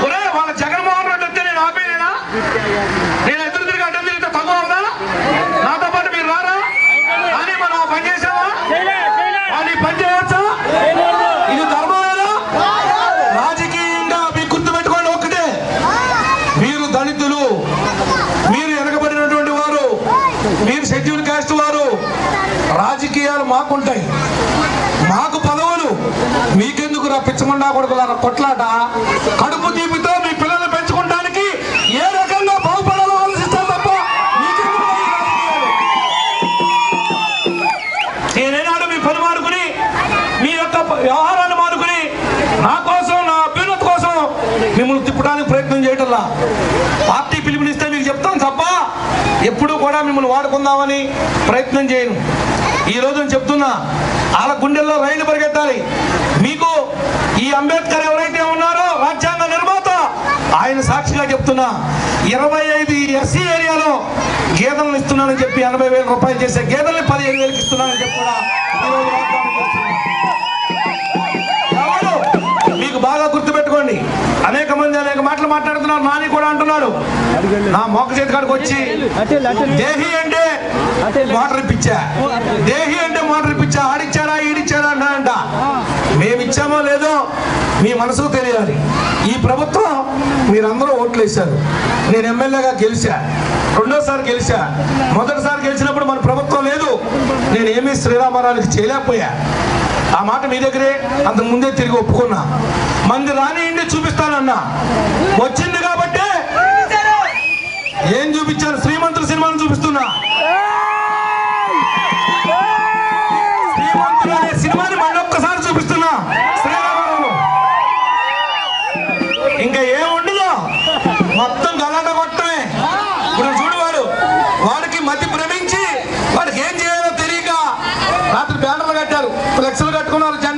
ఒరే వాళ్ళ జగన్మోహన్ రెడ్డి వస్తే నేను ఆపేనా నేను ఎదురు తిరిగి అడ్డం తిరిగితే తక్కువ అవునా నాతో పాటు మీరు రారా అని మనం ఆ పని చేసావా వాళ్ళు ఈ పని చేయవచ్చా ఇది ధర్మమేనా రాజకీయంగా మీ గుర్తు పెట్టుకోండి ఒక్కటే మీరు దళితులు మీరు వెనకబడినటువంటి వారు మీరు షెడ్యూల్ కాస్ట్ వారు రాజకీయాలు మాకుంటాయి మాకు పదవులు మీకెందుకు రా పిచ్చమండా కొడుకులారా కొట్లాట కడుపు తీపితో మీ పిల్లల్ని పెంచుకోవడానికి ఏ రకంగా బాగుపడాలో ఆలోచిస్తారు తప్ప మీకెందుకు రా ఈ రాజకీయాలు? నేనేనాడు మీ పని మానుకుని మీ యొక్క వ్యవహారాన్ని మానుకుని నా కోసం నా అభ్యున్నతి కోసం మిమ్మల్ని తిప్పడానికి ప్రయత్నం చేయటంలా పార్టీ పిలుపునిస్తే మీకు చెప్తాను తప్ప ఎప్పుడూ కూడా మిమ్మల్ని వాడుకుందామని ప్రయత్నం చేయను ఈ రోజు నేను చెప్తున్నా వాళ్ళ గుండెల్లో రైలు పరిగెత్తాలి మీకు ఈ అంబేద్కర్ ఎవరైతే ఉన్నారో రాజ్యాంగ నిర్మాత ఆయన సాక్షిగా చెప్తున్నా ఇరవై ఐదు ఎస్సీ ఏరియాలో గేదెలను ఇస్తున్నానని చెప్పి ఎనభై వేల రూపాయలు చేసే గేదెల్ని పదిహేను వేలకు ఇస్తున్నానని చెప్పి కూడా ఈరోజు వాగ్దానం చేస్తున్నా. ఎవరు? మీకు బాగా గుర్తుపెట్టుకోండి అనేక మంది అనేక మాటలు మాట్లాడుతున్నారు నాని కూడా అంటున్నాడు నా మోక చేతి కాడికి వచ్చి దేహి అంటే మోటార్ ఇప్పించా దేహి అంటే మోటార్ ఇప్పించా ఆడిచ్చారా ఈడిచ్చారా అంటాడంట మేము ఇచ్చామో లేదో మీ మనసుకు తెలియాలి ఈ ప్రభుత్వం మీరందరూ ఓట్లు వేశారు నేను ఎమ్మెల్యేగా గెలిచా రెండోసారి గెలిచా మొదటిసారి గెలిచినప్పుడు మన ప్రభుత్వం లేదు నేను ఏమీ శ్రీరామారానికి చేయలేకపోయా ఆ మాట మీ దగ్గరే అంత ముందే తిరిగి ఒప్పుకున్నా మంది రానియండి చూపిస్తానన్నా వచ్చింది కాబట్టి ఏం చూపించాను శ్రీమంతుల సినిమాను చూపిస్తున్నా శ్రీమంతుడు అనే సినిమాని మళ్ళీ ఒక్కసారి చూపిస్తున్నా శ్రీరామారావు ఇంకా ఏం ఉండదు మొత్తం గలాట కొట్టమే ఇప్పుడు చూడు వాడు వాడికి మతి భ్రమించి వాడికి ఏం చేయాలో తెలియక రాత్రి బ్యానర్లు కట్టారు ఫ్లెక్స్లు కట్టుకున్నారు